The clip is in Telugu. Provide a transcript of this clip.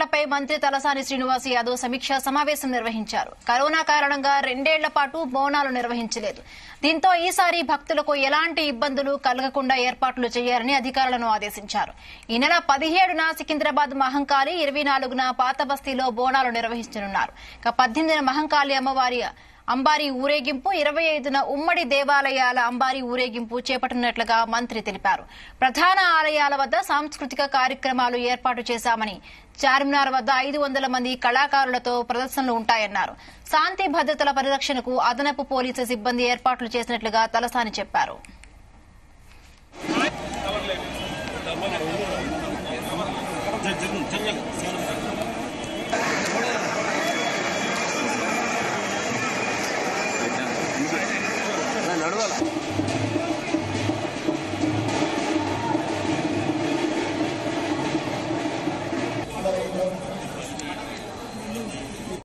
ఏర్పాట్లపై మంత్రి తలసాని శ్రీనివాస్ యాదవ్ సమీక్షా సమావేశం నిర్వహించారు కరోనా కారణంగా రెండేళ్ల పాటు బోనాలు నిర్వహించలేదు దీంతో ఈసారి భక్తులకు ఎలాంటి ఇబ్బందులు కలగకుండా ఏర్పాట్లు చేయాలని అధికారులను ఆదేశించారు ఈ నెల పదిహేడున సికింద్రాబాద్ మహంకాళి ఇరవై నాలుగున పాత బస్తీలో బోనాలు నిర్వహించనున్నారు ఇక పద్దెనిమిదిన మహంకాళి అమ్మవారి అంబారీ ఊరేగింపు ఇరవై ఐదున ఉమ్మడి దేవాలయాల అంబారీ ఊరేగింపు చేపట్టనున్నట్లుగా మంత్రి తెలిపారు ప్రధాన ఆలయాల వద్ద సాంస్కృతిక కార్యక్రమాలు ఏర్పాటు చేశామని చార్మినార్ వద్ద ఐదు వందల మంది కళాకారులతో ప్రదర్శనలు ఉంటాయన్నారు శాంతి భద్రతల పరిరక్షణకు అదనపు పోలీసు సిబ్బంది ఏర్పాట్లు చేసినట్లుగా తలసాని చెప్పారు జరగాలి